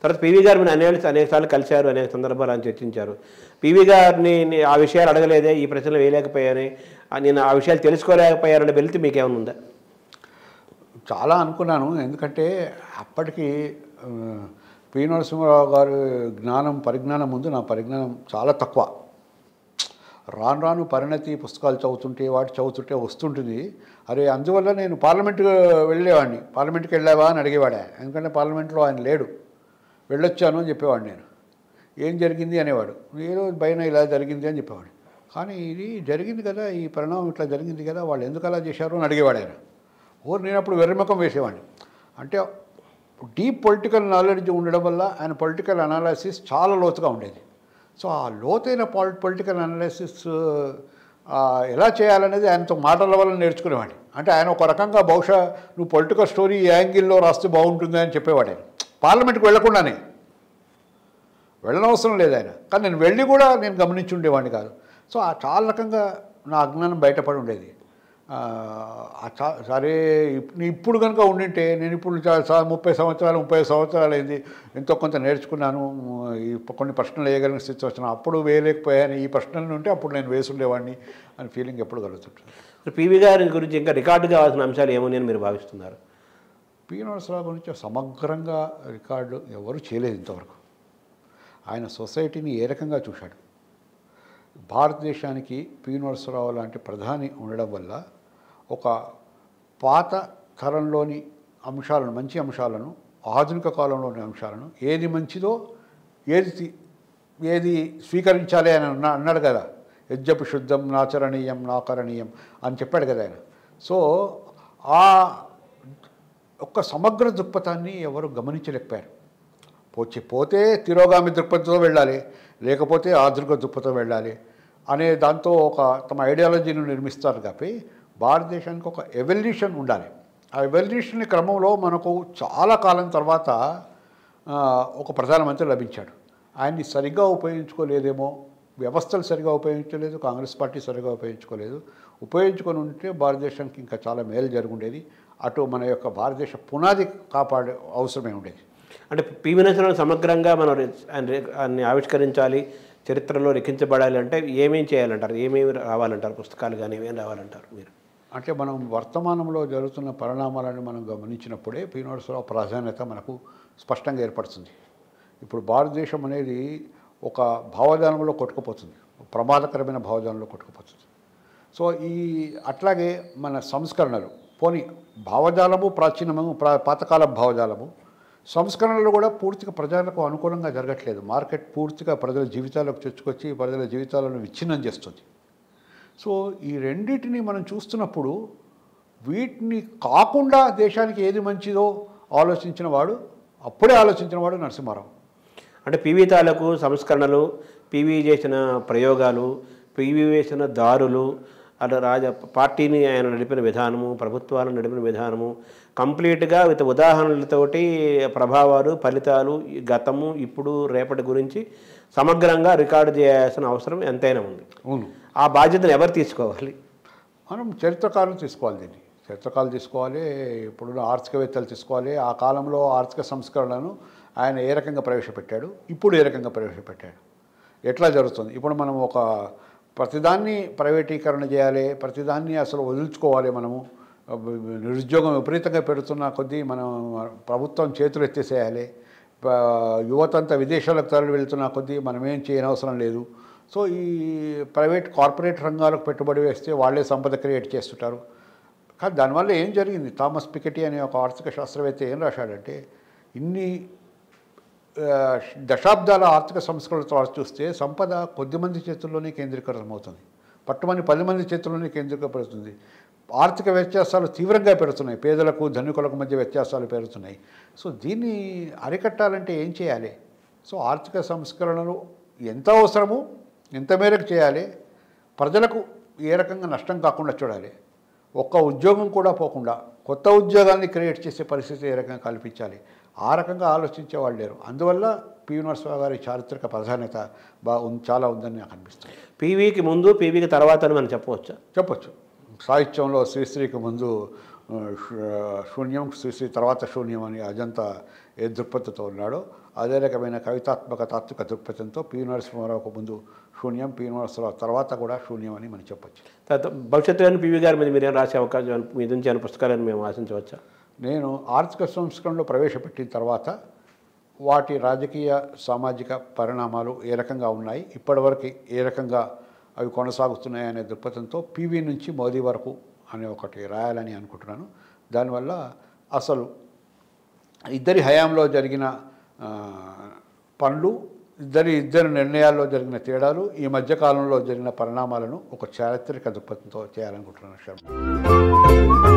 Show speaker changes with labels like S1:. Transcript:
S1: తర్వాత పీవీ గారు మీరు అనేక అనేకసార్లు కలిశారు అనేక సందర్భాలు ఆయన చర్చించారు పీవీ గారిని నీ- ఆ విషయాలు అడగలేదే ఈ ప్రశ్నలు వేయలేకపోయాని ఆ నేను ఆ విషయాలు తెలుసుకోలేకపోయానని వెళ్తే మీకేమైనా ఉందా
S2: చాలా అనుకున్నాను ఎందుకంటే అప్పటికి ఆ, పి నరసింహారావు గారి జ్ఞానం పరిజ్ఞానం ముందు నా పరిజ్ఞానం చాలా తక్కువ రాను రాను పరిణతి పుస్తకాలు చదువుతుంటే వాటి చదువుతుంటే వస్తుంటుంది అరే అందువల్ల నేను పార్లమెంట్కి వెళ్ళేవాడిని పార్లమెంట్కి వెళ్ళావా అని అడిగేవాడే ఎందుకంటే పార్లమెంట్లో ఆయన లేడు వెళ్ళొచ్చాను అని చెప్పేవాడు నేను ఏం జరిగింది అనేవాడు ఏదో భయం ఇలా జరిగింది అని చెప్పేవాడు కానీ ఇది జరిగింది కదా ఈ పరిణామం ఇట్లా జరిగింది కదా వాళ్ళు ఎందుకు అలా చేశారు అని అడిగేవాడు ఆయన ఓ నేను అప్పుడు వెర్రిముఖం వేసేవాడిని అంటే డీప్ పొలిటికల్ నాలెడ్జ్ ఉండడం వల్ల ఆయన పొలిటికల్ అనాలిసిస్ చాలా లోతుగా ఉండేది సో ఆ లోతైన పాలి పొలిటికల్ అనాలిసిస్ ఎలా చేయాలనేది ఆయనతో మాటల వల్ల నేర్చుకునేవాడిని అంటే ఆయన ఒక రకంగా బహుశా నువ్వు పొలిటికల్ స్టోరీ ఈ యాంగిల్లో రాస్తే బాగుంటుంది అని చెప్పేవాడు ఆయన పార్లమెంట్కి వెళ్లకుండానే వెళ్ళనవసరం లేదు ఆయన కానీ నేను వెళ్ళి కూడా నేను గమనించి ఉండేవాడిని కాదు సో ఆ చాలా రకంగా నా అజ్ఞానం బయటపడి ఉండేది ఆ, ఆ చా- సరే ఇప్- నీ ఇప్పుడు కనుక ఉండింటే నేను ఇప్పుడు చా- చా- ముప్పై సంవత్సరాలు ముప్పై సంవత్సరాలు అయింది ఎంతో కొంత నేర్చుకున్నాను ఈ ప- కొన్ని ప్రశ్నలు వేయగలిగిన స్థితి వచ్చిన అప్పుడు వేయలేకపోయాను ఈ ప్రశ్నలు ఉంటే అప్పుడు నేను వేసి ఉండేవాడిని అని ఫీలింగ్ ఎప్పుడు కలుగుతుంటుంది
S1: మరి పీవీ గారి గురించి ఇంకా రికార్డు కావాల్సిన అంశాలు ఏమని అని మీరు భావిస్తున్నారు
S2: పి నరసరావు గురించి సమగ్రంగా రికార్డు ఎవరు చేయలేదు ఇంతవరకు ఆయన సొసైటీని ఏ రకంగా చూశాడు భారతదేశానికి పి నరసరావు లాంటి ప్రధాని ఉండడం వల్ల ఒక పాత తరంలోని అంశాలను మంచి అంశాలను ఆధునిక కాలంలోని అంశాలను ఏది మంచిదో ఏది తి- ఏది స్వీకరించాలి అని అన్నా అన్నాడు కదా యజ్జపు శుద్ధం నాచరణీయం నాకరణీయం అని చెప్పాడు కదా ఆయన సో ఆ ఒక్క సమగ్ర దృక్పథాన్ని ఎవరు గమనించలేకపోయారు పోచి పోతే తిరోగామి దృక్పథంతో వెళ్ళాలి లేకపోతే ఆధునిక దృక్పథం వెళ్ళాలి అనే దాంతో ఒక తమ ఐడియాలజీని నిర్మిస్తారు కాబట్టి భారతదేశానికి ఒక ఎవల్యూషన్ ఉండాలి ఆ ఎవల్యూషన్ క్రమంలో మనకు చాలా కాలం తర్వాత ఆ, ఒక ప్రధానమంత్రి లభించాడు ఆయన్ని సరిగ్గా ఉపయోగించుకోలేదేమో వ్యవస్థలు సరిగా ఉపయోగించలేదు కాంగ్రెస్ పార్టీ సరిగా ఉపయోగించుకోలేదు ఉపయోగించుకొని ఉంటే భారతదేశానికి ఇంకా చాలా మేలు జరుగుండేది అటు మన యొక్క భారతదేశ పునాది కాపాడే అవసరమే ఉండేది
S1: అంటే పివి నరసింహరావు సమగ్రంగా మనం రి- ఆయన రి- ఆయన్ని ఆవిష్కరించాలి చరిత్రలో లిఖించబడాలి అంటే ఏమేం చేయాలంటారు ఏమేమి రావాలంటారు పుస్తకాలు కానీ ఏమేమి రావాలంటారు మీరు
S2: అంటే మనం వర్తమానంలో జరుగుతున్న పరిణామాలను మనం గమనించినప్పుడే పి నరసింహరావు ప్రాధాన్యత మనకు స్పష్టంగా ఏర్పడుతుంది ఇప్పుడు భారతదేశం అనేది ఒక భావజాలంలో కొట్టుకుపోతుంది ప్రమాదకరమైన భావజాలంలో కొట్టుకుపోతుంది సో ఈ అట్లాగే మన సంస్కరణలు పోని భావజాలము ప్రాచీనము ప్రా పాతకాల భావజాలము సంస్కరణలు కూడా పూర్తిగా ప్రజలకు అనుకూలంగా జరగట్లేదు మార్కెట్ పూర్తిగా ప్రజల జీవితాలకు చొచ్చుకొచ్చి ప్రజల జీవితాలను విచ్ఛిన్నం చేస్తుంది సో ఈ రెండింటిని మనం చూస్తున్నప్పుడు వీటిని కాకుండా దేశానికి ఏది మంచిదో ఆలోచించిన వాడు అప్పుడే ఆలోచించిన వాడు నరసింహారావు
S1: అంటే పివి తాలూకు సంస్కరణలు పివి చేసిన ప్రయోగాలు పివి వేసిన దారులు అలా రాజ పార్టీని ఆయన నడిపిన విధానము ప్రభుత్వాలను నడిపిన విధానము కంప్లీట్గా విత్ ఉదాహరణలతోటి ప్రభావాలు ఫలితాలు ఈ గతము ఇప్పుడు రేపటి గురించి సమగ్రంగా రికార్డు చేయాల్సిన అవసరం ఎంతైనా ఉంది
S2: అవును
S1: ఆ బాధ్యతను ఎవరు తీసుకోవాలి
S2: మనం చరిత్రకారులు తీసుకోవాలి దీన్ని చరిత్రకారులు తీసుకోవాలి ఇప్పుడున్న ఆర్థికవేత్తలు తీసుకోవాలి ఆ కాలంలో ఆర్థిక సంస్కరణలను ఆయన ఏ రకంగా ప్రవేశపెట్టాడు ఇప్పుడు ఏ రకంగా ప్రవేశపెట్టాడు ఎట్లా జరుగుతుంది ఇప్పుడు మనం ఒక ప్రతిదాన్ని ప్రైవేటీకరణ చేయాలి ప్రతిదాన్ని అసలు వదులుచుకోవాలి మనము నిరుద్యోగం విపరీతంగా పెడుతున్న కొద్దీ మనం ప్రభుత్వం చేతులు ఎత్తేసేయాలి ప- యువతంతా విదేశాలకు తరలి వెళ్తున్న కొద్దీ మనం ఏం చేయనవసరం లేదు సో ఈ ప్రైవేట్ కార్పొరేట్ రంగాలకు పెట్టుబడి వేస్తే వాళ్ళే సంపద క్రియేట్ చేస్తుంటారు కానీ దానివల్ల ఏం జరిగింది థామస్ పికెటీ అనే ఒక ఆర్థిక శాస్త్రవేత్త ఏం రాశాడంటే ఇన్ని ఆ, దశాబ్దాల ఆర్థిక సంస్కరణల తర్వాత చూస్తే సంపద కొద్దిమంది చేతుల్లోనే కేంద్రీకృతం అవుతుంది పట్టుమని పది మంది చేతుల్లోనే కేంద్రీకృతపడుతుంది ఆర్థిక వ్యత్యాసాలు తీవ్రంగా పెరుగుతున్నాయి పేదలకు ధనికులకు మధ్య వ్యత్యాసాలు పెరుగుతున్నాయి సో దీన్ని అరికట్టాలంటే ఏం చేయాలి సో ఆర్థిక సంస్కరణలు ఎంత అవసరమో ఎంత మేరకు చేయాలి ప్రజలకు ఏ రకంగా నష్టం కాకుండా చూడాలి ఒక్క ఉద్యోగం కూడా పోకుండా కొత్త ఉద్యోగాల్ని క్రియేట్ చేసే పరిస్థితి ఏ రకంగా కల్పించాలి ఆ రకంగా ఆలోచించే వాళ్ళు లేరు అందువల్ల పి నరసింహ గారి చారిత్రక ప్రాధాన్యత బా ఉం- చాలా ఉందని నాకు అనిపిస్తుంది
S1: పీవీకి ముందు పీవీకి తర్వాత అని మనం చెప్పవచ్చా
S2: చెప్పొచ్చు సాహిత్యంలో శ్రీశ్రీకి ముందు ఆ, శూ- శూన్యం సృష్టి తర్వాత శూన్యం అని అజంతా ఏ దృక్పథంతో ఉన్నాడో అదే రకమైన కవితాత్మక తాత్విక దృక్పథంతో పి నరసింహారావుకు ముందు శూన్యం పి నరసింహారావు తర్వాత కూడా శూన్యం అని మనం చెప్పొచ్చు
S1: తర్వాత భవిష్యత్తులో పివి గారి మీద మీరేం రాసే అవకాశం మీ నుంచి ఏమైనా పుస్తకాలను మేము ఆశించవచ్చా
S2: నేను ఆర్థిక సంస్కరణలో ప్రవేశపెట్టిన తర్వాత వాటి రాజకీయ సామాజిక పరిణామాలు ఏ రకంగా ఉన్నాయి ఇప్పటివరకు ఏ రకంగా అవి కొనసాగుతున్నాయి అనే దృక్పథంతో పీవీ నుంచి మోదీ వరకు అనే ఒకటి రాయాలని అనుకుంటున్నాను దానివల్ల అసలు ఇద్దరి హయాంలో జరిగిన ఆ, పనులు ఇద్దరి ఇద్దరు నిర్ణయాల్లో జరిగిన తేడాలు ఈ మధ్యకాలంలో జరిగిన పరిణామాలను ఒక చారిత్రక దృక్పథంతో చేయాలనుకుంటున్నాను శర్మ